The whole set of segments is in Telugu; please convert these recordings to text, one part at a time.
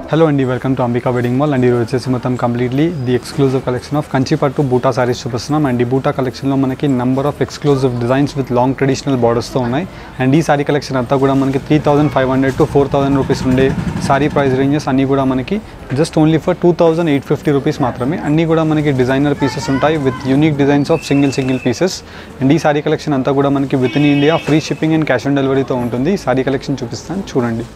హలో అండి welcome to Ambika wedding mall and ఈరోజు వచ్చేసి మొత్తం completely the exclusive collection of కంచిపట్టు బూటా సారీస్ చూపిస్తున్నాం అండ్ ఈ బూటా కలెక్షన్లో మనకి number of exclusive designs with long traditional బార్డర్స్తో ఉన్నాయి అండ్ ఈ సారీ కలెక్షన్ అంతా కూడా మనకి three thousand five hundred to four thousand rupees ఉండే సారీ ప్రైస్ రేంజెస్ అన్నీ కూడా మనకి just only for two thousand eight fifty rupees మాత్రమే అన్నీ కూడా మనకి డిజైనర్ పీసెస్ ఉంటాయి with unique designs of single single pieces and ఈ సారీ కలెక్షన్ అంతా కూడా మనకి with in India free shipping and cash on డెలివరీతో ఉంటుంది ఈ సారీ కలెక్షన్ చూపిస్తాను చూడండి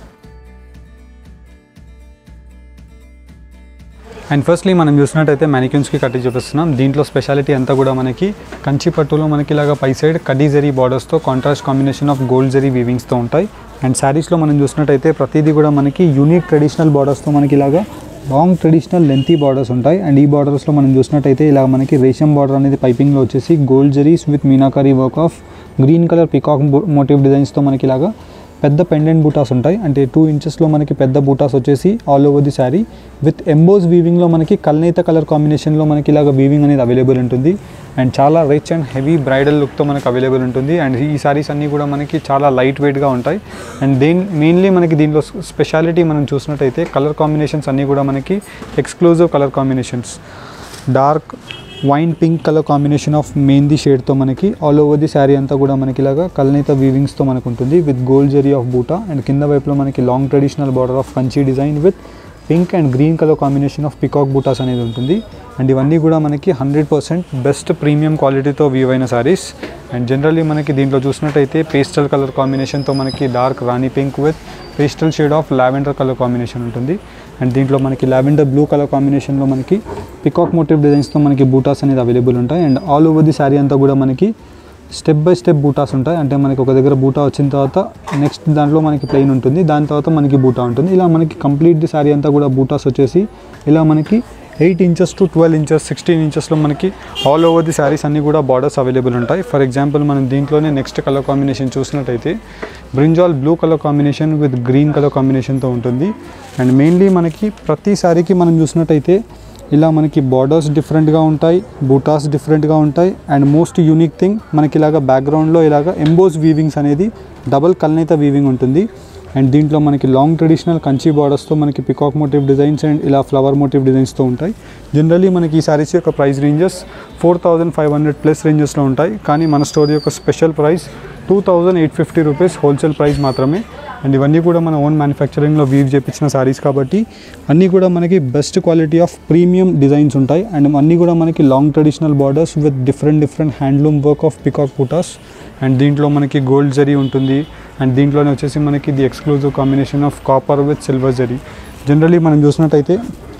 అండ్ ఫస్ట్లీ మనం చూసినట్టయితే మ్యానిక్యూన్స్కి కట్టి చూపిస్తున్నాం దీంట్లో స్పెషాలిటీ అంతా కూడా మనకి కంచి పట్టులో మనకి ఇలాగా పై సైడ్ కడ్డీ జరీ బార్డర్స్తో contrast combination of gold zari వీవింగ్స్తో ఉంటాయి అండ్ శారీస్లో మనం చూసినట్టయితే ప్రతిదీ కూడా మనకి యూనిక్ ట్రెడిషనల్ బార్డర్స్తో మనకి ఇలాగా లాంగ్ ట్రెడిషనల్ లెంతీ బార్డర్స్ ఉంటాయి అండ్ ఈ బార్డర్స్లో మనం చూసినట్టయితే ఇలా మనకి రేషం బార్డర్ అనేది పైపింగ్లో వచ్చేసి gold zaris with meenakari work of green colour peacock motif డిజైన్స్తో మనకి ఇలాగా పెద్ద పెండెంట్ బూటాస్ ఉంటాయి అంటే టూ ఇంచెస్లో మనకి పెద్ద బూటాస్ వచ్చేసి all over the sari with emboss వీవింగ్లో మనకి కల్నేత కలర్ కాంబినేషన్లో మనకి ఇలాగ వీవింగ్ అనేది అవైలబుల్ ఉంటుంది అండ్ చాలా రిచ్ అండ్ హెవీ బ్రైడల్ లుక్తో మనకి అవైలబుల్ ఉంటుంది అండ్ ఈ సారీస్ అన్నీ కూడా మనకి చాలా లైట్ వెయిట్గా ఉంటాయి అండ్ దేని మెయిన్లీ మనకి దీనిలో స్పెషాలిటీ మనం చూసినట్టయితే కలర్ కాంబినేషన్స్ అన్నీ కూడా మనకి exclusive colour combinations dark wine pink colour combination of mehndi షేడ్తో మనకి ఆల్ ఓవర్ ది శారీ అంతా కూడా మనకి ఇలాగా కల్నేత వీవింగ్స్తో మనకు ఉంటుంది with gold zari of buta and కింద వైపులో మనకి long traditional border of Kanchi design with pink and green colour combination of peacock butas అనేది ఉంటుంది అండ్ ఇవన్నీ కూడా మనకి హండ్రెడ్ పర్సెంట్ బెస్ట్ ప్రీమియం క్వాలిటీతో వీవ్ అయిన సారీస్ అండ్ జనరల్లీ మనకి దీంట్లో చూసినట్టయితే పేస్టల్ కలర్ కాంబినేషన్తో మనకి dark rani pink with pastel shade of lavender colour combination ఉంటుంది అండ్ దీంట్లో మనకి లావెండర్ బ్లూ కలర్ కాంబినేషన్లో మనకి పికాక్ మోటివ్ డిజైన్స్తో మనకి బూటాస్ అనేది అవైలబుల్ ఉంటాయి and all over the sari అంతా కూడా మనకి స్టెప్ బై స్టెప్ బూటాస్ ఉంటాయి అంటే మనకి ఒక దగ్గర బూటా వచ్చిన తర్వాత నెక్స్ట్ దాంట్లో మనకి ప్లెయిన్ ఉంటుంది దాని తర్వాత మనకి బూటా ఉంటుంది ఇలా మనకి కంప్లీట్ ది శారీ అంతా కూడా బూటాస్ వచ్చేసి ఇలా మనకి eight inches to twelve inches sixteen ఇంచెస్లో మనకి ఆల్ ఓవర్ ది శారీస్ అన్నీ కూడా బార్డర్స్ అవైలబుల్ ఉంటాయి ఫర్ ఎగ్జాంపుల్ మనం దీంట్లోనే నెక్స్ట్ కలర్ కాంబినేషన్ చూసినట్టయితే brinjal blue colour combination with green colour కాంబినేషన్తో ఉంటుంది అండ్ మెయిన్లీ మనకి ప్రతి శారీకి మనం చూసినట్టయితే ఇలా మనకి బార్డర్స్ డిఫరెంట్గా ఉంటాయి బూటాస్ డిఫరెంట్గా ఉంటాయి అండ్ మోస్ట్ యూనిక్ థింగ్ మనకి ఇలాగ బ్యాక్గ్రౌండ్లో ఇలాగ ఎంబోస్ వీవింగ్స్ అనేది డబల్ కల్నేత వీవింగ్ ఉంటుంది అండ్ దీంట్లో మనకి లాంగ్ ట్రెడిషనల్ కంచి బార్డర్స్తో మనకి పికాక్ మోటివ్ డిజైన్స్ అండ్ ఇలా ఫ్లవర్ మోటివ్ డిజైన్స్తో ఉంటాయి జనరలీ మనకి ఈ సారీస్ యొక్క price ranges four thousand five hundred plus రేంజెస్లో ఉంటాయి కానీ మన స్టోర్ యొక్క special price two thousand eight fifty rupees wholesale price మాత్రమే అండ్ ఇవన్నీ కూడా మన ఓన్ మ్యానుఫ్యాక్చరింగ్లో వీవ్ చేపించిన సారీస్ కాబట్టి అన్నీ కూడా మనకి best quality of premium designs ఉంటాయి అండ్ అన్నీ కూడా మనకి long traditional borders with different different handloom work of peacock butas and దీంట్లో మనకి గోల్డ్ జరీ ఉంటుంది అండ్ దీంట్లోనే వచ్చేసి మనకి the exclusive combination of copper with silver zari generally మనం చూసినట్టయితే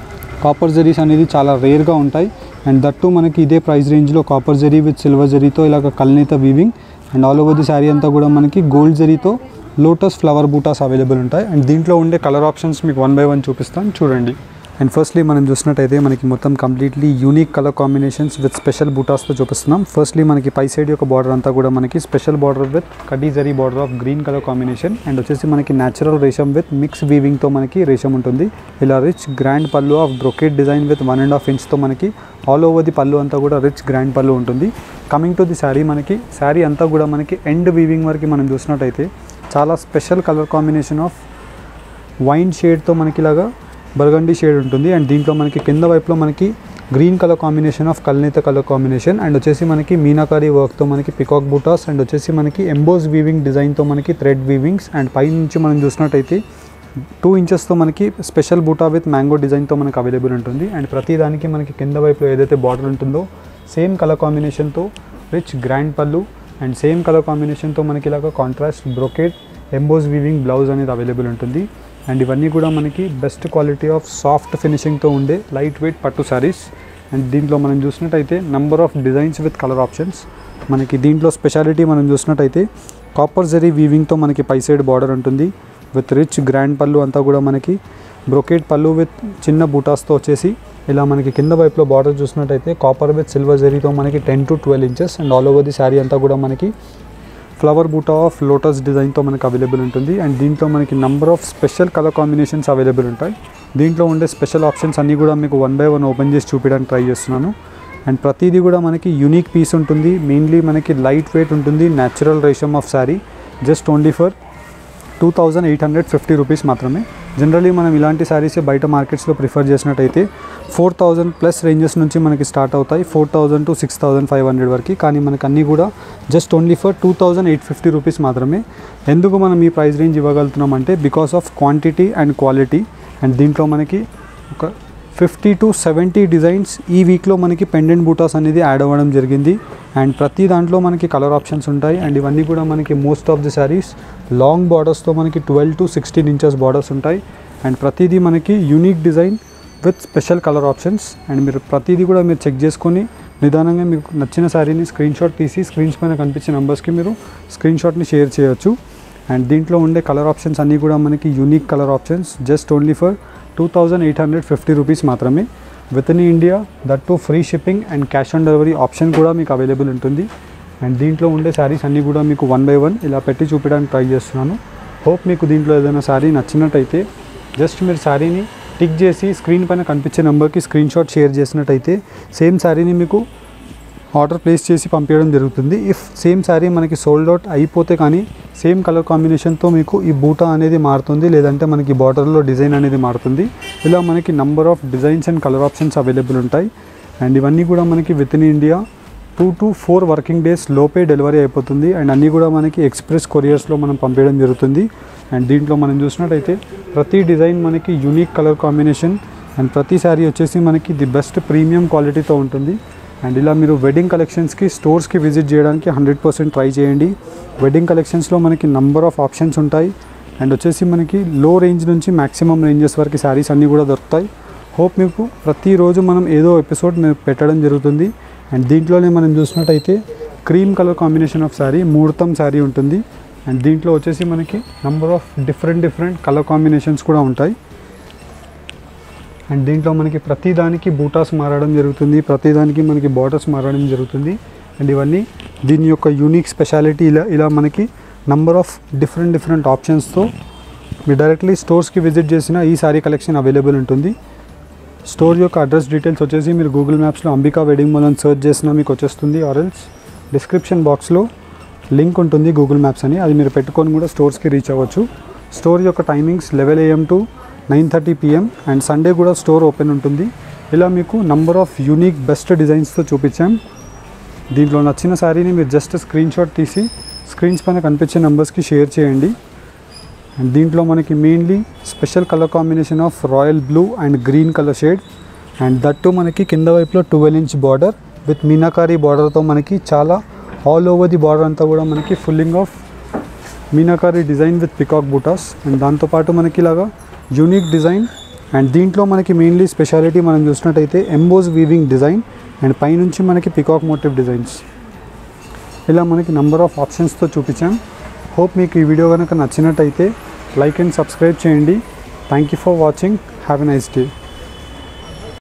కాపర్ జరీస్ అనేది చాలా రేర్గా ఉంటాయి అండ్ దట్టు మనకి ఇదే ప్రైస్ రేంజ్లో కాపర్ జరీ విత్ సిల్వర్ జరీతో ఇలాగ కల్నేత weaving and all over the sari అంతా కూడా మనకి గోల్డ్ జరీతో లోటస్ ఫ్లవర్ బూటాస్ అవైలబుల్ ఉంటాయి అండ్ దీంట్లో ఉండే కలర్ ఆప్షన్స్ మీకు వన్ బై వన్ చూపిస్తాను చూడండి అండ్ ఫస్ట్లీ మనం చూసినట్టయితే మనకి మొత్తం completely unique colour combinations with special బూటాస్తో చూపిస్తున్నాం ఫస్ట్లీ మనకి పై సైడ్ యొక్క బార్డర్ అంతా కూడా మనకి స్పెషల్ బార్డర్ విత్ కడ్డీ zari border of green colour combination and వచ్చేసి మనకి న్యాచురల్ రేషం విత్ మిక్స్ వీవింగ్తో మనకి రేషం ఉంటుంది ఇలా rich grand pallu of brocade design with one and half ఇంచ్తో మనకి ఆల్ ఓవర్ ది పళ్ళు అంతా కూడా రిచ్ గ్రాండ్ పళ్ళు ఉంటుంది కమింగ్ టు ది శారీ మనకి శారీ అంతా కూడా మనకి ఎండ్ వీవింగ్ వరకు మనం చూసినట్టయితే చాలా special colour combination of wine షేడ్తో మనకి ఇలాగా బర్గండీ షేడ్ ఉంటుంది అండ్ దీంట్లో మనకి కింద వైపులో మనకి గ్రీన్ కలర్ కాంబినేషన్ ఆఫ్ కల్నేత కలర్ కాంబినేషన్ అండ్ వచ్చేసి మనకి మీనాకారీ వర్క్తో మనకి పికాక్ బూటాస్ అండ్ వచ్చేసి మనకి ఎంబోస్ వీవింగ్ డిజైన్తో మనకి థ్రెడ్ వీవింగ్స్ అండ్ పై నుంచి మనం చూసినట్టయితే టూ ఇంచెస్తో మనకి స్పెషల్ బూటా విత్ మ్యాంగో డిజైన్తో మనకి అవైలబుల్ ఉంటుంది అండ్ ప్రతి దానికి మనకి కింద వైపులో ఏదైతే బార్డర్ ఉంటుందో సేమ్ కలర్ కాంబినేషన్తో rich grand pallu and same colour కాంబినేషన్తో మనకి ఇలాగ contrast brocade emboss weaving blouse అనేది అవైలబుల్ ఉంటుంది అండ్ ఇవన్నీ కూడా మనకి బెస్ట్ క్వాలిటీ ఆఫ్ సాఫ్ట్ ఫినిషింగ్తో ఉండే లైట్ వెయిట్ పట్టు శారీస్ అండ్ దీంట్లో మనం చూసినట్టయితే number of designs with colour options మనకి దీంట్లో స్పెషాలిటీ మనం చూసినట్టయితే కాపర్ జరీ వీవింగ్తో మనకి పై సైడ్ బార్డర్ ఉంటుంది విత్ రిచ్ గ్రాండ్ పళ్ళు అంతా కూడా మనకి బ్రొకేట్ పళ్ళు విత్ చిన్న బూటాస్తో వచ్చేసి ఇలా మనకి కింద వైపులో బార్డర్ చూసినట్టయితే కాపర్ విత్ సిల్వర్ జరీతో మనకి ten to twelve inches and all over the sari అంతా కూడా మనకి ఫ్లవర్ బూటా ఆఫ్ లోటస్ డిజైన్తో మనకి అవైలబుల్ ఉంటుంది అండ్ దీంట్లో మనకి number of special colour combinations available ఉంటాయి దీంట్లో ఉండే స్పెషల్ ఆప్షన్స్ అన్నీ కూడా మీకు వన్ బై వన్ ఓపెన్ చేసి చూపించడానికి ట్రై చేస్తున్నాను అండ్ ప్రతిదీ కూడా మనకి యూనిక్ పీస్ ఉంటుంది మెయిన్లీ మనకి లైట్ వెయిట్ ఉంటుంది న్యాచురల్ రేషమ్ of sari just only for two thousand eight hundred fifty rupees మాత్రమే జనరలీ మనం ఇలాంటి శారీస్ బయట మార్కెట్స్లో ప్రిఫర్ చేసినట్టయితే ఫోర్ థౌజండ్ ప్లస్ రేంజెస్ నుంచి మనకి స్టార్ట్ అవుతాయి four thousand to six thousand five hundred వరకు కానీ మనకు అన్నీ కూడా just only for two thousand eight fifty rupees మాత్రమే ఎందుకు మనం ఈ ప్రైస్ రేంజ్ ఇవ్వగలుగుతున్నాం అంటే because of quantity and quality and దీంట్లో మనకి ఒక ఫిఫ్టీ టు సెవెంటీ డిజైన్స్ ఈ వీక్లో మనకి పెండెంట్ బూటాస్ అనేది యాడ్ అవ్వడం జరిగింది అండ్ ప్రతి దాంట్లో మనకి కలర్ ఆప్షన్స్ ఉంటాయి అండ్ ఇవన్నీ కూడా మనకి most of the saris long బార్డర్స్తో మనకి twelve to sixteen inches borders ఉంటాయి అండ్ ప్రతిదీ మనకి unique design with special colour options and మీరు ప్రతిదీ కూడా మీరు చెక్ చేసుకొని నిదానంగా మీకు నచ్చిన శారీని స్క్రీన్ షాట్ తీసి స్క్రీన్స్ పైన కనిపించే నెంబర్స్కి మీరు స్క్రీన్ షాట్ని షేర్ చేయొచ్చు అండ్ దీంట్లో ఉండే కలర్ ఆప్షన్స్ అన్నీ కూడా మనకి unique colour options just only for two thousand eight hundred fifty rupees మాత్రమే with in India that too free shipping and cash on delivery option కూడా మీకు అవైలబుల్ ఉంటుంది అండ్ దీంట్లో ఉండే శారీస్ అన్నీ కూడా మీకు వన్ బై వన్ ఇలా పెట్టి చూపించడానికి ట్రై చేస్తున్నాను హోప్ మీకు దీంట్లో ఏదైనా శారీ నచ్చినట్టయితే జస్ట్ మీరు శారీని టిక్ చేసి స్క్రీన్ పైన కనిపించే నెంబర్కి స్క్రీన్ షాట్ షేర్ చేసినట్టయితే సేమ్ శారీని మీకు ఆర్డర్ ప్లేస్ చేసి పంపించడం జరుగుతుంది ఇఫ్ సేమ్ శారీ మనకి సోల్డ్ అవుట్ అయిపోతే కానీ సేమ్ కలర్ కాంబినేషన్తో మీకు ఈ బూటా అనేది మారుతుంది లేదంటే మనకి బార్డర్లో డిజైన్ అనేది మారుతుంది ఇలా మనకి number of designs and colour options available ఉంటాయి అండ్ ఇవన్నీ కూడా మనకి with in India two to four working days లోపే డెలివరీ అయిపోతుంది అండ్ అన్నీ కూడా మనకి ఎక్స్ప్రెస్ కొరియర్స్లో మనం పంపించడం జరుగుతుంది అండ్ దీంట్లో మనం చూసినట్టయితే ప్రతి డిజైన్ మనకి యూనిక్ కలర్ కాంబినేషన్ అండ్ ప్రతి శారీ వచ్చేసి మనకి ది బెస్ట్ ప్రీమియం క్వాలిటీతో ఉంటుంది అండ్ ఇలా మీరు వెడ్డింగ్ కలెక్షన్స్కి స్టోర్స్కి విజిట్ చేయడానికి హండ్రెడ్ పర్సెంట్ ట్రై చేయండి వెడ్డింగ్ కలెక్షన్స్లో మనకి నంబర్ ఆఫ్ ఆప్షన్స్ ఉంటాయి అండ్ వచ్చేసి మనకి లో రేంజ్ నుంచి మ్యాక్సిమం రేంజెస్ వరకు శారీస్ అన్నీ కూడా దొరుకుతాయి హోప్ మీకు ప్రతిరోజు మనం ఏదో ఎపిసోడ్ మేము పెట్టడం జరుగుతుంది అండ్ దీంట్లోనే మనం చూసినట్టయితే cream colour combination of sari ముహూర్తం శారీ ఉంటుంది అండ్ దీంట్లో వచ్చేసి మనకి number of different different colour combinations కూడా ఉంటాయి అండ్ దీంట్లో మనకి ప్రతి దానికి బూటాస్ మారడం జరుగుతుంది ప్రతి దానికి మనకి బార్డర్స్ మారడం జరుగుతుంది అండ్ ఇవన్నీ దీని యొక్క యూనిక్ స్పెషాలిటీ ఇలా ఇలా మనకి నంబర్ ఆఫ్ డిఫరెంట్ డిఫరెంట్ ఆప్షన్స్తో మీరు డైరెక్ట్లీ స్టోర్స్కి విజిట్ చేసిన ఈ సారీ కలెక్షన్ అవైలబుల్ ఉంటుంది స్టోర్ యొక్క అడ్రస్ డీటెయిల్స్ వచ్చేసి మీరు గూగుల్ మ్యాప్స్లో అంబికా వెడ్డింగ్ మాల్ అని సెర్చ్ చేసినా మీకు వచ్చేస్తుంది ఆర్ఎల్స్ డిస్క్రిప్షన్ బాక్స్లో లింక్ ఉంటుంది గూగుల్ మ్యాప్స్ అని అది మీరు పెట్టుకొని కూడా స్టోర్స్కి రీచ్ అవ్వచ్చు స్టోర్ యొక్క timings eleven AM to nine thirty PM and Sunday కూడా స్టోర్ ఓపెన్ ఉంటుంది ఇలా మీకు నంబర్ ఆఫ్ యూనిక్ బెస్ట్ డిజైన్స్తో చూపించాం దీంట్లో నచ్చిన శారీని మీరు జస్ట్ స్క్రీన్ షాట్ తీసి స్క్రీన్స్ పైన కనిపించే నెంబర్స్కి షేర్ చేయండి అండ్ దీంట్లో మనకి mainly special colour combination of royal blue and green colour shade and that మనకి కింద వైపులో twelve inch border with meenakari బార్డర్తో మనకి చాలా ఆల్ ఓవర్ ది బార్డర్ అంతా కూడా మనకి filling of meenakari design with peacock butas and దాంతోపాటు మనకి ఇలాగా యూనిక్ డిజైన్ అండ్ దీంట్లో మనకి మెయిన్లీ స్పెషాలిటీ మనం చూసినట్టయితే ఎంబోజ్ వీవింగ్ డిజైన్ అండ్ పైనుంచి మనకి పికాక్ మోటివ్ డిజైన్స్ ఇలా మనకి నంబర్ ఆఫ్ ఆప్షన్స్తో చూపించాం హోప్ మీకు ఈ వీడియో కనుక నచ్చినట్టయితే లైక్ అండ్ సబ్స్క్రైబ్ చేయండి thank you for watching have a nice day